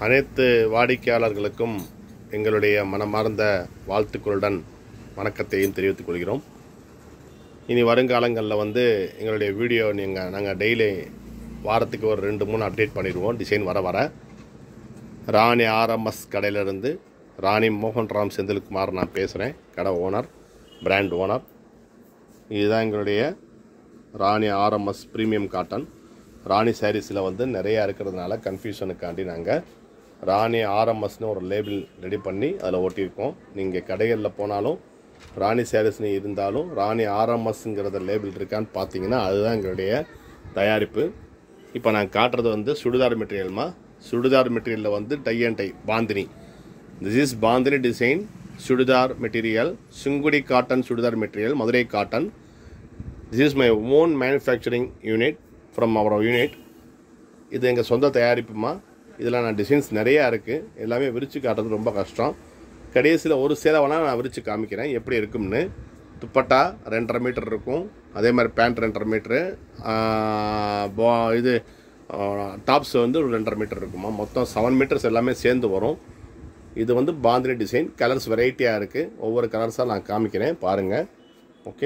அனைத்து வாடிக்கையாளர்களுக்கும் எங்களுடைய மனமார்ந்த வாழ்த்துக்களுடன் வணக்கத்தையும் தெரிவித்துக் கொள்கிறோம் இனி வருங்காலங்களில் வந்து எங்களுடைய வீடியோ நீங்கள் நாங்கள் டெய்லி வாரத்துக்கு ஒரு ரெண்டு மூணு அப்டேட் பண்ணிடுவோம் டிசைன் வர வர ராணி ஆர்எம்எஸ் கடையிலேருந்து ராணி மோகன்ராம் செந்தில்குமார் நான் பேசுகிறேன் கடை ஓனர் பிராண்ட் ஓனர் இதுதான் எங்களுடைய Rani RMS premium cotton Rani சாரீஸில் வந்து நிறையா இருக்கிறதுனால கன்ஃபியூஷனுக்காண்டி நாங்கள் ராணி ஆர்எம்எஸ்னு ஒரு லேபிள் ரெடி பண்ணி அதில் ஓட்டியிருக்கோம் நீங்கள் கடைகளில் போனாலும் ராணி சாரீஸ்னு இருந்தாலும் ராணி ஆர்எம்எஸ்ங்கிறத லேபிள் இருக்கான்னு பார்த்தீங்கன்னா அதுதான் எங்களுடைய தயாரிப்பு இப்போ நான் காட்டுறது வந்து சுடிதார் மெட்டீரியல்மா சுடிதார் மெட்டீரியலில் வந்து tie and tie bandhani this is bandhani design churidar material Sungudi cotton churidar material Madurai cotton this is my own manufacturing unit from our unit இது எங்கள் சொந்த தயாரிப்புமா இதில் நான் டிசைன்ஸ் நிறையா இருக்குது எல்லாமே விரித்து காட்டுறது ரொம்ப கஷ்டம் கடைசியில் ஒரு சேலை வேணால் நான் விரித்து காமிக்கிறேன் எப்படி இருக்கும்னு துப்பட்டா ரெண்டரை மீட்டர் இருக்கும் அதே மாதிரி பேண்ட் ரெண்டரை மீட்ரு பா இது டாப்ஸ் வந்து ஒரு ரெண்டரை மீட்டர் இருக்குமா மொத்தம் செவன் மீட்டர்ஸ் எல்லாமே சேர்ந்து வரும் இது வந்து பாந்தினி டிசைன் கலர்ஸ் வெரைட்டியாக இருக்குது ஒவ்வொரு கலர்ஸாக நான் காமிக்கிறேன் பாருங்கள் ஓகே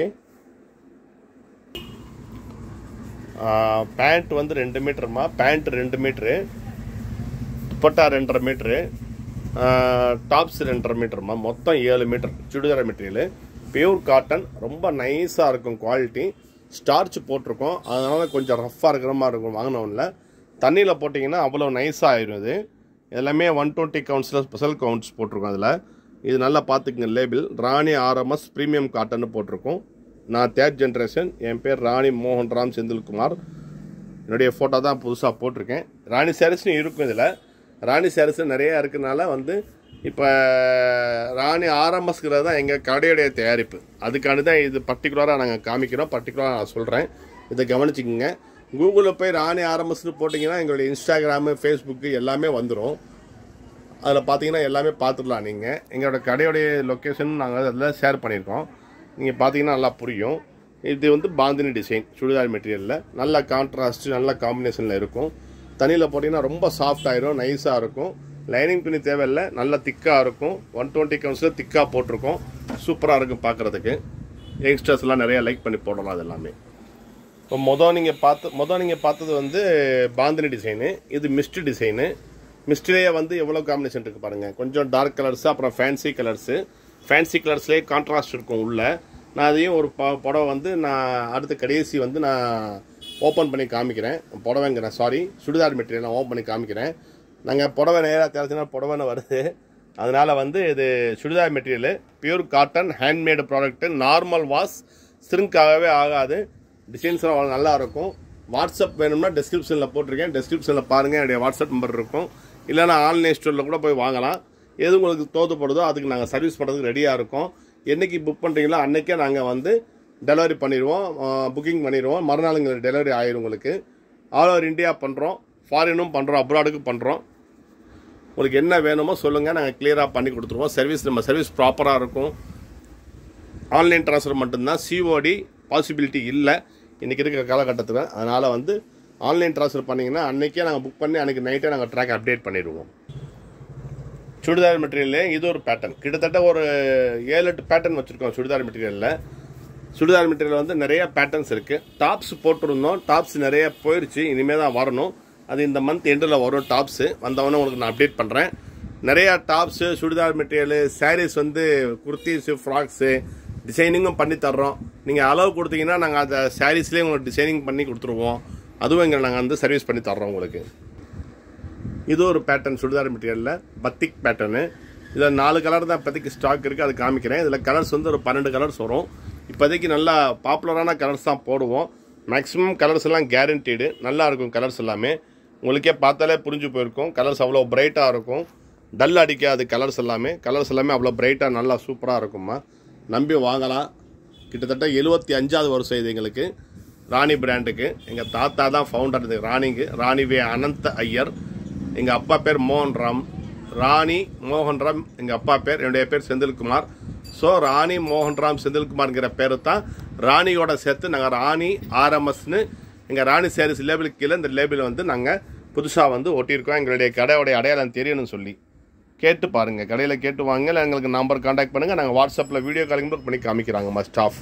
பேண்ட் வந்து ரெண்டு மீட்டருமா பேண்ட் ரெண்டு மீட்ரு துப்பட்டா ரெண்டரை மீட்ரு டாப்ஸ் ரெண்டரை மீட்டருமா மொத்தம் ஏழு metre churidar material pure cotton ரொம்ப நைஸாக இருக்கும் குவாலிட்டி ஸ்டார்ச் போட்டிருக்கோம் அதனால் கொஞ்சம் ரஃப்பாக இருக்கிற மாதிரி இருக்கும் வாங்கினவனில் தண்ணியில் போட்டிங்கன்னா அவ்வளோ நைஸாக ஆயிரும் இது எல்லாமே ஒன் டுவெண்ட்டி கவுண்ட்ஸில் ஸ்பெஷல் கவுண்ட்ஸ் போட்டிருக்கோம் அதில் இது நல்லா பார்த்துக்குங்க லேபிள் ராணி ஆர்எம்எஸ் ப்ரீமியம் காட்டன்னு போட்டிருக்கோம் நான் தேர்ட் ஜென்ரேஷன் என் பேர் ராணி மோகன்ராம் செந்தில்குமார் என்னுடைய ஃபோட்டோ தான் புதுசாக போட்டிருக்கேன் ராணி சாரீஸ்னு இருக்கும் இதில் ராணி சாரீஸ் நிறையா இருக்கனால வந்து இப்போ ராணி ஆர்எம்எஸ்ங்கிறது தான் எங்கள் கடையுடைய தயாரிப்பு அதுக்காண்டி தான் இது பர்டிகுலராக நாங்கள் காமிக்கிறோம் பர்டிகுலராக நான் சொல்கிறேன் இதை கவனிச்சிக்கோங்க கூகுளில் போய் ராணி ஆர்எம்எஸ்னு போட்டிங்கன்னா எங்களுடைய இன்ஸ்டாகிராமு ஃபேஸ்புக்கு எல்லாமே வந்துடும் அதில் பார்த்தீங்கன்னா எல்லாமே பார்த்துடலாம் நீங்கள் எங்களோட கடையுடைய லொக்கேஷன் நாங்கள் அதில் ஷேர் பண்ணியிருக்கோம் நீங்கள் பார்த்தீங்கன்னா நல்லா புரியும் இது வந்து பாந்தினி டிசைன் சுடிதார் மெட்டீரியலில் நல்ல கான்ட்ராஸ்ட் நல்ல காம்பினேஷனில் இருக்கும் தண்ணியில் போட்டிங்கன்னா ரொம்ப சாஃப்ட் ஆயிரும் நைஸாக இருக்கும் லைனிங் துணி தேவையில்லை நல்ல திக்காக இருக்கும் ஒன் டுவெண்ட்டி கவுன்ஸில் திக்காக போட்டிருக்கோம் சூப்பராக இருக்கும் பார்க்குறதுக்கு யங்ஸ்டர்ஸ்லாம் நிறையா லைக் பண்ணி போடலாம் அது எல்லாமே இப்போ மொதல் நீங்கள் பார்த்து மொதல் நீங்கள் பார்த்தது வந்து பாந்தினி டிசைனு இது மிஸ்ட் டிசைனு மிஸ்ட்லேயே வந்து எவ்வளோ காம்பினேஷன் இருக்குது பாருங்கள் கொஞ்சம் டார்க் கலர்ஸு அப்புறம் ஃபேன்சி கலர்ஸு ஃபேன்சி கலர்ஸ்லேயே கான்ட்ராஸ்ட் இருக்கும் உள்ளே நான் அதையும் ஒரு ப புடவை வந்து நான் அடுத்த கடைசி வந்து நான் ஓப்பன் பண்ணி காமிக்கிறேன் புடவைங்கிறேன் சாரி சுடிதார் மெட்டீரியல் நான் ஓப்பன் பண்ணி காமிக்கிறேன் நாங்கள் புடவை நேராக தேர்ச்சினா புடவைன்னு வருது அதனால் வந்து இது churidar material pure cotton handmade product normal wash ஸ்ட்ரிங்காகவே ஆகாது டிசைன்ஸ்லாம் அவ்வளோ நல்லா இருக்கும் வாட்ஸ்அப் வேணும்னா டெஸ்கிரிப்ஷனில் போட்டிருக்கேன் டெஸ்கிரிப்ஷனில் பாருங்கள் என்னுடைய வாட்ஸ்அப் நம்பர் இருக்கும் இல்லைனா ஆன்லைன் ஸ்டோரில் கூட போய் வாங்கலாம் எது உங்களுக்கு தோதுப்படுதோ அதுக்கு நாங்கள் சர்வீஸ் பண்ணுறதுக்கு ரெடியாக இருக்கோம் என்றைக்கு புக் பண்ணுறீங்களோ அன்றைக்கே நாங்கள் வந்து டெலிவரி பண்ணிடுவோம் புக்கிங் பண்ணிடுவோம் மறுநாள் எங்களுக்கு டெலிவரி ஆயிரும் உங்களுக்கு ஆல் ஓவர் இந்தியா பண்ணுறோம் ஃபாரினும் பண்ணுறோம் அப்ராடுக்கு பண்ணுறோம் உங்களுக்கு என்ன வேணுமோ சொல்லுங்கள் நாங்கள் கிளியராக பண்ணி கொடுத்துருவோம் சர்வீஸ் நம்ம சர்வீஸ் ப்ராப்பராக இருக்கும் ஆன்லைன் ட்ரான்ஸ்ஃபர் மட்டும்தான் சிஓடி பாசிபிலிட்டி இல்லை இன்றைக்கி இருக்கிற காலகட்டத்தில் அதனால் வந்து ஆன்லைன் ட்ரான்ஸ்ஃபர் பண்ணிங்கன்னா அன்றைக்கே நாங்கள் புக் பண்ணி அன்றைக்கி நைட்டே நாங்கள் ட்ராக் அப்டேட் பண்ணிடுவோம் சுடிதார் மெட்டீரியல்லே இது ஒரு பேட்டர்ன் கிட்டத்தட்ட ஒரு ஏழு எட்டு பேட்டர்ன் வச்சுருக்கோம் சுடிதார் மெட்டீரியலில் சுடிதார் மெட்டீரியல் வந்து நிறைய பேட்டர்ன்ஸ் இருக்குது டாப்ஸ் போட்டிருந்தோம் டாப்ஸ் நிறைய போயிடுச்சு இனிமேல் தான் வரணும் அது இந்த மந்த் எண்டில் வரும் டாப்ஸு வந்தவொடனே உங்களுக்கு நான் அப்டேட் பண்ணுறேன் நிறையா டாப்ஸு சுடிதார் மெட்டீரியலு சாரீஸ் வந்து குர்த்திஸு ஃப்ராக்ஸு டிசைனிங்கும் பண்ணி தர்றோம் நீங்கள் அளவு கொடுத்தீங்கன்னா நாங்கள் அந்த சாரீஸ்லேயே உங்களுக்கு டிசைனிங் பண்ணி கொடுத்துருவோம் அதுவும் எங்களை நாங்கள் வந்து சர்வீஸ் பண்ணி தர்றோம் உங்களுக்கு இது ஒரு பேட்டர்ன் சுடிதார் மெட்டீரியலில் பத்திக் பேட்டர்னு இதில் நாலு கலர் தான் இப்போதைக்கு ஸ்டாக் இருக்குது அது காமிக்கிறேன் இதில் கலர்ஸ் வந்து ஒரு பன்னெண்டு கலர்ஸ் வரும் இப்போதைக்கு நல்லா பாப்புலரான கலர்ஸ் தான் போடுவோம் மேக்ஸிமம் கலர்ஸ் எல்லாம் கேரண்டீடு நல்லா இருக்கும் கலர்ஸ் எல்லாமே உங்களுக்கே பார்த்தாலே புரிஞ்சு போயிருக்கும் கலர்ஸ் அவ்வளோ பிரைட்டாக இருக்கும் டல் அடிக்காது கலர்ஸ் எல்லாமே கலர்ஸ் எல்லாமே அவ்வளோ பிரைட்டாக நல்லா சூப்பராக இருக்கும்மா நம்பி வாங்கலாம் கிட்டத்தட்ட எழுபத்தி அஞ்சாவது வருஷம் இது எங்களுக்கு ராணி பிராண்டுக்கு எங்கள் தாத்தா தான் ஃபவுண்டர் இது ராணிக்கு ராணி வே அனந்த ஐயர் எங்கள் அப்பா பேர் மோகன்ராம் ராணி மோகன்ராம் எங்கள் அப்பா பேர் என்னுடைய பேர் செந்தில்குமார் ஸோ ராணி மோகன்ராம் செந்தில்குமார்ங்கிற பேர் தான் ராணியோட சேர்த்து நாங்கள் ராணி ஆர்எம்எஸ்னு எங்கள் ராணி சாரீஸ் லேபிளுக்கு கீழே இந்த லேபிள் வந்து நாங்கள் புதுசாக வந்து ஒட்டியிருக்கோம் எங்களுடைய கடையோடைய அடையாளம் தெரியணும்னு சொல்லி கேட்டு பாருங்கள் கடையில் கேட்டு வாங்க இல்லை எங்களுக்கு நம்பர் காண்டாக்ட் பண்ணுங்கள் நாங்கள் வாட்ஸ்அப்பில் வீடியோ காலிங் கூட பண்ணி காமிக்கிறாங்கம்மா ஸ்டாஃப்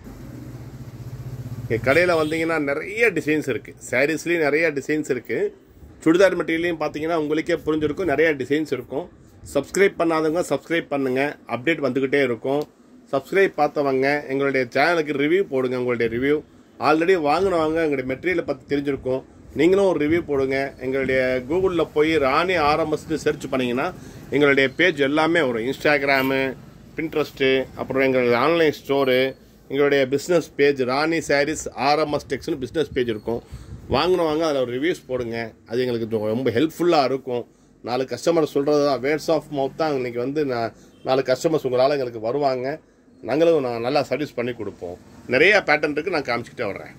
கடையில் வந்தீங்கன்னா நிறைய டிசைன்ஸ் இருக்குது சாரீஸ்லேயும் நிறைய டிசைன்ஸ் இருக்குது சுடிதார் மெட்டீரியலையும் பார்த்தீங்கன்னா உங்களுக்கே புரிஞ்சிருக்கும் நிறைய டிசைன்ஸ் இருக்கும் சப்ஸ்கிரைப் பண்ணாதவங்க சப்ஸ்கிரைப் பண்ணுங்கள் அப்டேட் வந்துக்கிட்டே இருக்கும் சப்ஸ்கிரைப் பார்த்தவங்க எங்களுடைய சேனலுக்கு ரிவ்யூ போடுங்க உங்களுடைய ரிவ்யூ ஆல்ரெடி வாங்கினவங்க எங்களுடைய மெட்டீரியலை பற்றி தெரிஞ்சிருக்கும் நீங்களும் ஒரு ரிவ்யூ போடுங்க எங்களுடைய கூகுளில் போய் ராணி ஆர்எம்எஸ்னு சர்ச் பண்ணிங்கன்னா எங்களுடைய பேஜ் எல்லாமே வரும் இன்ஸ்டாகிராமு பின்ட்ரெஸ்ட்டு அப்புறம் எங்களுடைய ஆன்லைன் ஸ்டோரு எங்களுடைய business page Rani sarees RMS டெக்ஸ்னு பிஸ்னஸ் பேஜ் இருக்கும் வாங்கினவங்க அதில் ஒரு ரிவ்யூஸ் போடுங்க அது எங்களுக்கு ரொ- ரொம்ப ஹெல்ப்ஃபுல்லாக இருக்கும் நாலு கஸ்டமர் சொல்கிறது தான் வேர்ட்ஸ் ஆஃப் மவுத் தான் இன்னைக்கு வந்து நான் நாலு கஸ்டமர்ஸ் உங்களால் எங்களுக்கு வருவாங்க நாங்களும் நான் நல்லா சர்வீஸ் பண்ணி கொடுப்போம் நிறைய பேட்டர்ன் இருக்குது நான் காமிச்சிக்கிட்டே வர்றேன்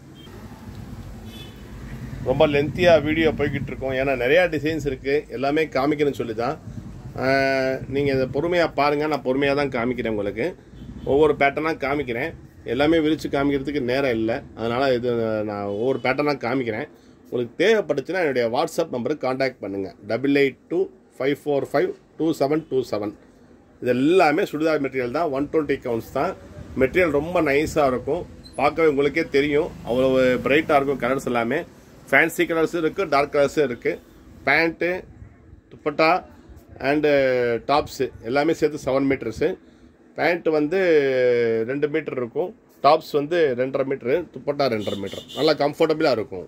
ரொம்ப லென்த்தியாக வீடியோ போய்கிட்டு இருக்கோம் ஏன்னா நிறையா டிசைன்ஸ் இருக்குது எல்லாமே காமிக்கணும்னு சொல்லி தான் நீங்கள் இதை பொறுமையாக பாருங்கள் நான் பொறுமையாக தான் காமிக்கிறேன் உங்களுக்கு ஒவ்வொரு பேட்டர்னாக காமிக்கிறேன் எல்லாமே விரித்து காமிக்கிறதுக்கு நேரம் இல்லை அதனால் இது நான் ஒவ்வொரு பேட்டர்னாக காமிக்கிறேன் உங்களுக்கு தேவைப்பட்டுச்சுன்னா என்னுடைய வாட்ஸ்அப் நம்பருக்கு காண்டாக்ட் பண்ணுங்கள் double eight two five four five two seven two seven இது எல்லாமே சுடிதார் மெட்டீரியல் தான் ஒன் டுவெண்ட்டி கவுண்ட்ஸ் தான் மெட்டீரியல் ரொம்ப நைஸாக இருக்கும் பார்க்கவே உங்களுக்கே தெரியும் அவ்வளோ பிரைட்டாக இருக்கும் கலர்ஸ் எல்லாமே ஃபேன்சி கலர்ஸும் இருக்குது டார்க் கலர்ஸும் இருக்குது பேண்ட்டு துப்பட்டா அண்டு டாப்ஸு எல்லாமே சேர்த்து செவன் மீட்டர்ஸு பேண்ட் வந்து ரெண்டு மீட்டர் இருக்கும் டாப்ஸ் வந்து ரெண்டரை மீட்ரு துப்பட்டா ரெண்டரை மீட்டர் நல்லா கம்ஃபர்டபுளாக இருக்கும்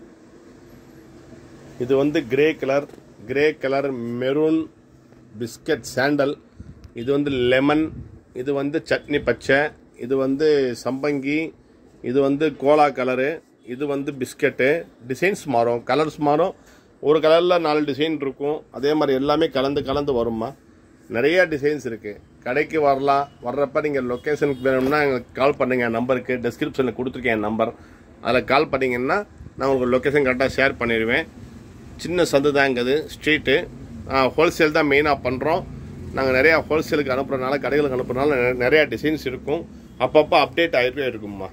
இது வந்து grey colour grey colour maroon biscuit sandal இது வந்து லெமன் இது வந்து சட்னி பச்சை இது வந்து சம்பங்கி இது வந்து கோலா கலரு இது வந்து பிஸ்கட்டு டிசைன்ஸ் மாறும் கலர்ஸ் மாறும் ஒரு கலரில் நாலு டிசைன் இருக்கும் அதே மாதிரி எல்லாமே கலந்து கலந்து வருமா நிறைய டிசைன்ஸ் இருக்குது கடைக்கு வரலாம் வர்றப்ப நீங்கள் லொக்கேஷனுக்கு வேணும்னா எங்களுக்கு கால் பண்ணுங்கள் நம்பருக்கு டிஸ்கிரிப்ஷனில் கொடுத்துருக்கேன் என் நம்பர் அதில் கால் பண்ணிங்கன்னா நான் உங்களுக்கு லொக்கேஷன் கரெக்டாக ஷேர் பண்ணிடுவேன் சின்ன சந்து தாங்கிறது ஸ்ட்ரீட்டு ஹோல்சேல் தான் மெயினாக பண்ணுறோம் நாங்கள் நிறையா ஹோல்சேலுக்கு அனுப்புறதுனால கடைகளுக்கு அனுப்புறதுனால நிறைய- நிறையா டிசைன்ஸ் இருக்கும் அப்பப்போ அப்டேட் ஆகிட்டே இருக்கும்மா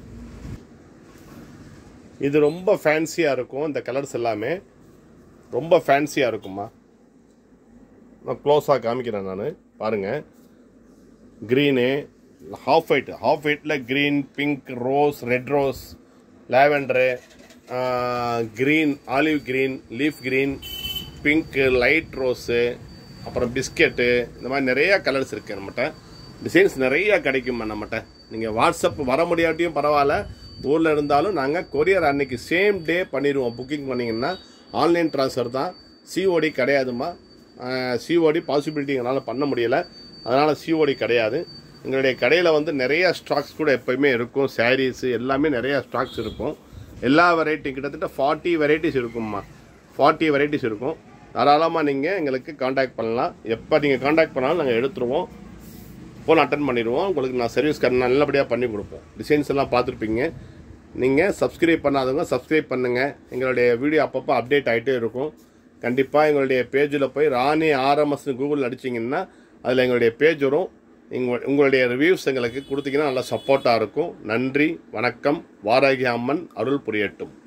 இது ரொம்ப ஃபேன்சியாக இருக்கும் இந்த கலர்ஸ் எல்லாமே ரொம்ப ஃபேன்சியாக இருக்கும்மா நான் க்ளோஸாக காமிக்கிறேன் நான் பாருங்கள் க்ரீனு ஹாஃப் ஒயிட் ஹாஃப் ஒயிட்டில் green pink rose red rose lavender green olive green leaf green pink light rose அப்புறம் பிஸ்கெட்டு இந்த மாதிரி நிறைய கலர்ஸ் இருக்குது நம்மகிட்ட டிசைன்ஸ் நிறைய கிடைக்குமா நம்மகிட்ட நீங்கள் வாட்ஸ்அப் வர முடியாட்டியும் பரவாயில்ல ஊரில் இருந்தாலும் நாங்கள் கொரியர் அன்னைக்கு சேம் டே பண்ணிடுவோம் புக்கிங் பண்ணிங்கன்னா ஆன்லைன் ட்ரான்ஸ்ஃபர் தான் சிஓடி கிடையாதுமா சிஓடி பாசிபிலிட்டி எங்களால் பண்ண முடியல அதனால் சிஓடி கிடையாது எங்களுடைய கடையில் வந்து நிறைய ஸ்டாக்ஸ் கூட எப்போயுமே இருக்கும் சாரீஸு எல்லாமே நிறைய ஸ்டாக்ஸ் இருக்கும் எல்லா வெரைட்டி கிட்டத்தட்ட ஃபார்ட்டி வெரைட்டிஸ் இருக்கும்மா ஃபார்ட்டி வெரைட்டிஸ் இருக்கும் தாராளமாக நீங்கள் எங்களுக்கு காண்டாக்ட் பண்ணலாம் எப்போ நீங்கள் காண்டாக்ட் பண்ணாலும் நாங்கள் எடுத்துருவோம் ஃபோன் அட்டன் பண்ணிடுவோம் உங்களுக்கு நான் சர்வீஸ் நல்லபடியாக பண்ணி கொடுப்போம் டிசைன்ஸ் எல்லாம் பார்த்துருப்பீங்க நீங்கள் சப்ஸ்கிரைப் பண்ணாதவங்க சப்ஸ்கிரைப் பண்ணுங்கள் எங்களுடைய வீடியோ அப்பப்போ அப்டேட் ஆகிட்டே இருக்கும் கண்டிப்பாக எங்களுடைய பேஜில் போய் ராணி ஆர்எம்எஸ்னு கூகுளில் அடிச்சிங்கன்னா அதில் எங்களுடைய பேஜ் வரும் எங்கள் உங்களுடைய ரிவ்யூஸ் எங்களுக்கு கொடுத்தீங்கன்னா நல்லா சப்போர்ட்டாக இருக்கும் நன்றி வணக்கம் வாராகி அம்மன் அருள் புரியட்டும்